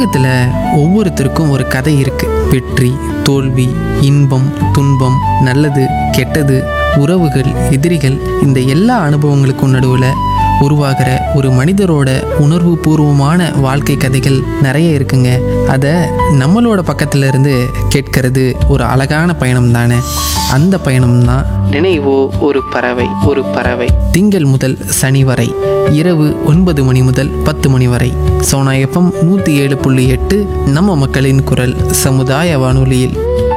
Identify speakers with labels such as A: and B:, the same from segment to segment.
A: உலகத்தில் ஒவ்வொருத்தருக்கும் ஒரு கதை இருக்கு வெற்றி தோல்வி இன்பம் துன்பம் நல்லது கெட்டது உறவுகள் எதிரிகள் இந்த எல்லா அனுபவங்களுக்கும் நடுவில் உருவாகிற ஒரு மனிதரோட உணர்வு பூர்வமான வாழ்க்கை கதைகள் நிறைய இருக்குங்க அதை நம்மளோட பக்கத்துல இருந்து கேட்கறது ஒரு அழகான பயணம் தானே அந்த பயணம் தான் நினைவோ ஒரு பறவை ஒரு பறவை திங்கள் முதல் சனி வரை இரவு ஒன்பது மணி முதல் பத்து மணி வரை சோனா எஃப்எம் நூற்றி ஏழு புள்ளி எட்டு நம்ம மக்களின் குரல் சமுதாய வானொலியில்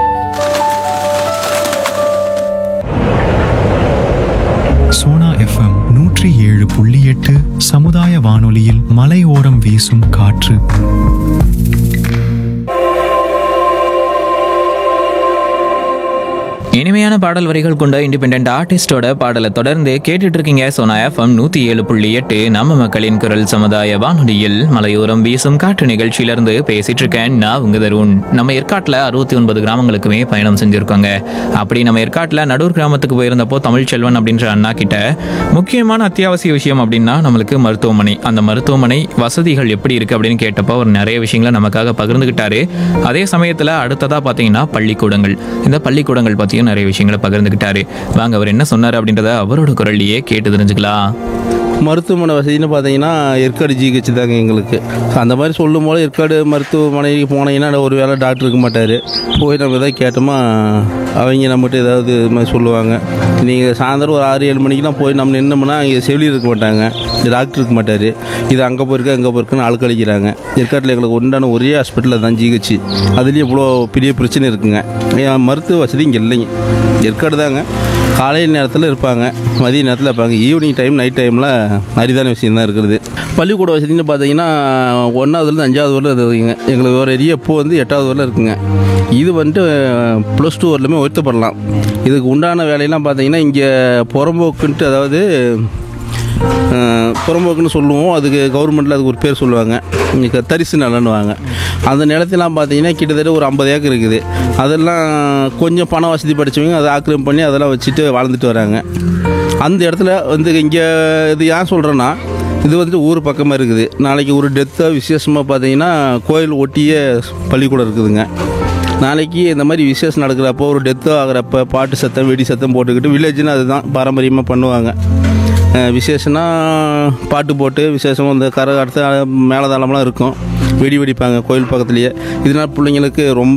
B: சோனா எஃப்எம் நூற்றி ஏழு புள்ளி எட்டு சமுதாய வானொலியில் மலையோரம் வீசும் காற்று
C: இனிமையான பாடல் வரிகள் கொண்ட இண்டிபெண்ட் ஆர்டிஸ்டோட பாடலை தொடர்ந்து கேட்டுட்டு இருக்கீங்க சோனா எஃப்எம் நூத்தி ஏழு புள்ளி எட்டு நம்ம மக்களின் குரல் சமுதாய வானொலியில் மலையோரம் வீசும் காற்று நிகழ்ச்சியிலிருந்து பேசிட்டு இருக்கேன் நான் உங்க தருண் நம்ம ஏற்காட்டில் அறுபத்தி ஒன்பது கிராமங்களுக்குமே பயணம் செஞ்சிருக்கோங்க அப்படி நம்ம ஏற்காட்டில் நடூர் கிராமத்துக்கு போயிருந்தப்போ தமிழ்ச்செல்வன் அப்படின்ற அண்ணா கிட்ட முக்கியமான அத்தியாவசிய விஷயம் அப்படின்னா நம்மளுக்கு மருத்துவமனை அந்த மருத்துவமனை வசதிகள் எப்படி இருக்கு அப்படின்னு கேட்டப்போ அவர் நிறைய விஷயங்களை நமக்காக பகிர்ந்துகிட்டாரு அதே சமயத்தில் அடுத்ததா பார்த்தீங்கன்னா பள்ளிக்கூடங்கள் இந்த பள்ளிக்கூடங்கள் பற்றியும் நிறைய விஷயங்களை பகிர்ந்துகிட்டாரு வாங்க அவர் என்ன சொன்னார் அப்படின்றத அவரோட குரல்லையே கேட்டு தெரிஞ்சுக்கலாம்
D: மருத்துவமனை வசதின்னு பார்த்தீங்கன்னா ஏற்காடு ஜிஹெச் தாங்க எங்களுக்கு ஸோ அந்த மாதிரி சொல்லும் போது ஏற்காடு மருத்துவமனைக்கு போனீங்கன்னா ஒரு வேளை டாக்டர் இருக்க மாட்டார் போய் நம்ம எதாவது கேட்டோமா அவங்க நம்மகிட்ட ஏதாவது இது மாதிரி சொல்லுவாங்க நீங்கள் சாயந்தரம் ஒரு ஆறு ஏழு மணிக்கெலாம் போய் நம்ம நின்னோம்னா அங்கே செவிலி இருக்க மாட்டாங்க டாக்டர் இருக்க மாட்டார் இது அங்கே போயிருக்கு அங்கே போயிருக்குன்னு ஆள் கழிக்கிறாங்க ஏற்காட்டில் எங்களுக்கு உண்டான ஒரே ஹாஸ்பிட்டலில் தான் ஜிஹெச் அதுலேயும் இவ்வளோ பெரிய பிரச்சனை இருக்குங்க ஏன் மருத்துவ வசதி இங்கே இல்லைங்க ஏற்காடு தாங்க காலையில் நேரத்தில் இருப்பாங்க மதிய நேரத்தில் இருப்பாங்க ஈவினிங் டைம் நைட் டைமில் அரிதான விஷயம் தான் இருக்குது பள்ளிக்கூட வசதின்னு பார்த்தீங்கன்னா ஒன்றாவதுலேருந்து அஞ்சாவது வரல இருக்குங்க எங்களுக்கு ஒரு ஏரியா இப்போ வந்து எட்டாவது வரல இருக்குங்க இது வந்துட்டு ப்ளஸ் டூ வரலுமே ஒருத்தப்படலாம் இதுக்கு உண்டான வேலையெல்லாம் பார்த்தீங்கன்னா இங்கே புறம்போக்குன்ட்டு அதாவது அஹ், புறம்போக்குன்னு சொல்லுவோம் அதுக்கு கவர்மெண்ட்டில் அதுக்கு ஒரு பேர் சொல்லுவாங்க இங்கே தரிசு நிலன்னுவாங்க அந்த நிலத்தெல்லாம் பார்த்தீங்கன்னா கிட்டத்தட்ட ஒரு ஐம்பது ஏக்கர் இருக்குது அதெல்லாம் கொஞ்சம் பண வசதி படித்தவங்க அதை ஆக்கிரமிப்பு பண்ணி அதெல்லாம் வச்சுட்டு வாழ்ந்துட்டு வராங்க அந்த இடத்துல வந்து இங்கே இது ஏன் சொல்கிறேன்னா இது வந்துட்டு ஊர் பக்கமாக இருக்குது நாளைக்கு ஒரு டெத்தாக விசேஷமாக பார்த்தீங்கன்னா கோயில் ஒட்டியே பள்ளிக்கூடம் இருக்குதுங்க நாளைக்கு இந்த மாதிரி விசேஷம் நடக்கிறப்போ ஒரு டெத்து ஆகிறப்ப பாட்டு சத்தம் வெடி சத்தம் போட்டுக்கிட்டு வில்லேஜ்னு அதுதான் பாரம்பரியமாக பண்ணுவாங்க அஹ் விசேஷம்னா பாட்டு போட்டு விசேஷம் இந்த கரகாட்டத்து மேலதாளம்லாம் இருக்கும் வெடி வெடிப்பாங்க கோயில் பக்கத்துலேயே இதனால் பிள்ளைங்களுக்கு ரொம்ப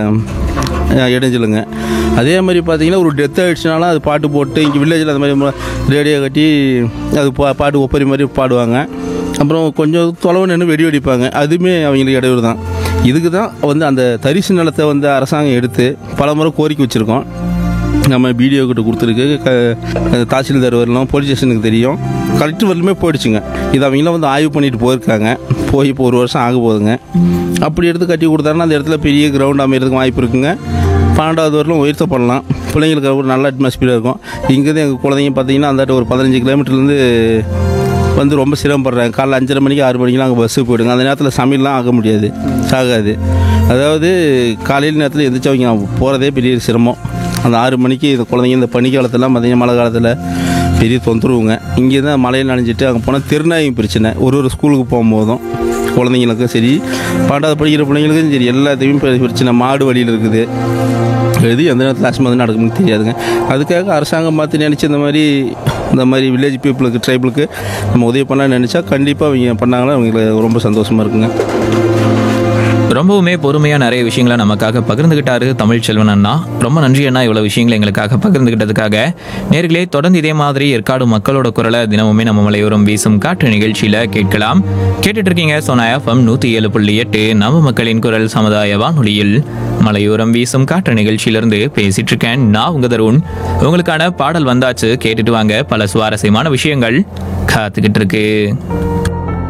D: அஹ், இடைஞ்சலுங்க அதே மாதிரி பார்த்தீங்கன்னா ஒரு டெத் ஆகிடுச்சுனாலும் அது பாட்டு போட்டு இங்கே வில்லேஜில் அந்த மாதிரி ரேடியோ கட்டி அது பா பாட்டு ஒப்பரி மாதிரி பாடுவாங்க அப்புறம் கொஞ்சம் தொலைவு நின்று வெடி வெடிப்பாங்க அதுவுமே அவங்களுக்கு இடையூறு தான் இதுக்கு தான் வந்து அந்த தரிசு நிலத்தை வந்து அரசாங்கம் எடுத்து பலமுறை கோரிக்கை வச்சுருக்கோம் நம்ம பிடிஓ கிட்ட கொடுத்துருக்கு க தாசில்தார் வரலாம் போலீஸ் ஸ்டேஷனுக்கு தெரியும் கலெக்டர் வரலுமே போயிடுச்சுங்க இது அவங்களாம் வந்து ஆய்வு பண்ணிட்டு போயிருக்காங்க போய் இப்போ ஒரு வருஷம் ஆக போகுதுங்க அப்படி எடுத்து கட்டி கொடுத்தாருன்னா அந்த இடத்துல பெரிய கிரவுண்ட் அமைகிறதுக்கு வாய்ப்பு இருக்குங்க பன்னெண்டாவது வரலும் உயர்த்த பண்ணலாம் பிள்ளைங்களுக்கு ஒரு நல்ல அட்மாஸ்பியராக இருக்கும் இங்கேருந்து எங்கள் குழந்தைங்க பார்த்தீங்கன்னா அந்த ஒரு பதினஞ்சு கிலோமீட்டர்லேருந்து வந்து ரொம்ப சிரமப்படுறாங்க காலைல அஞ்சரை மணிக்கு ஆறு மணிக்கெலாம் அங்கே பஸ்ஸு போயிடுங்க அந்த நேரத்தில் சமையல்லாம் ஆக முடியாது ஆகாது அதாவது காலையில் நேரத்தில் எந்திரிச்சவங்க போகிறதே பெரிய சிரமம் அந்த ஆறு மணிக்கு இந்த குழந்தைங்க இந்த பனிக்காலத்தில் பார்த்தீங்கன்னா மழை காலத்தில் பெரிய தொந்தரவுங்க இங்கே தான் மழையில் நனைஞ்சிட்டு அங்கே போனால் திருநாயும் பிரச்சனை ஒரு ஒரு ஸ்கூலுக்கு போகும்போதும் குழந்தைங்களுக்கும் சரி பன்னெண்டாவது படிக்கிற பிள்ளைங்களுக்கும் சரி எல்லாத்தையுமே பெரிய பிரச்சனை மாடு வழியில் இருக்குது எது எந்த நேரத்தில் ஆஸ்பத்திரி நடக்கும்னு தெரியாதுங்க அதுக்காக அரசாங்கம் பார்த்து நினச்சி இந்த மாதிரி இந்த மாதிரி வில்லேஜ் பீப்புளுக்கு ட்ரைபிளுக்கு நம்ம உதவி பண்ணலாம்னு நினச்சா கண்டிப்பாக அவங்க பண்ணாங்கன்னா அவங்களுக்கு ரொம்ப சந்தோஷமாக இருக்குங்க
C: ரொம்பவுமே பொறுமையா நிறைய விஷயங்களை நமக்காக பகிர்ந்துகிட்டாரு தமிழ் செல்வன் அண்ணா ரொம்ப நன்றி அண்ணா இவ்வளவு விஷயங்களை எங்களுக்காக பகிர்ந்துகிட்டதுக்காக நேர்களே தொடர்ந்து இதே மாதிரி ஏற்காடு மக்களோட குரலை தினமுமே நம்ம மலையோரம் வீசும் காற்று நிகழ்ச்சியில கேட்கலாம் கேட்டுட்டு இருக்கீங்க சோனா எஃப்எம் நூத்தி ஏழு புள்ளி எட்டு நம்ம மக்களின் குரல் சமுதாய வானொலியில் மலையோரம் வீசும் காற்று நிகழ்ச்சியிலிருந்து பேசிட்டு இருக்கேன் நான் உங்க தருண் உங்களுக்கான பாடல் வந்தாச்சு கேட்டுட்டு வாங்க பல சுவாரஸ்யமான விஷயங்கள் காத்துக்கிட்டு இருக்கு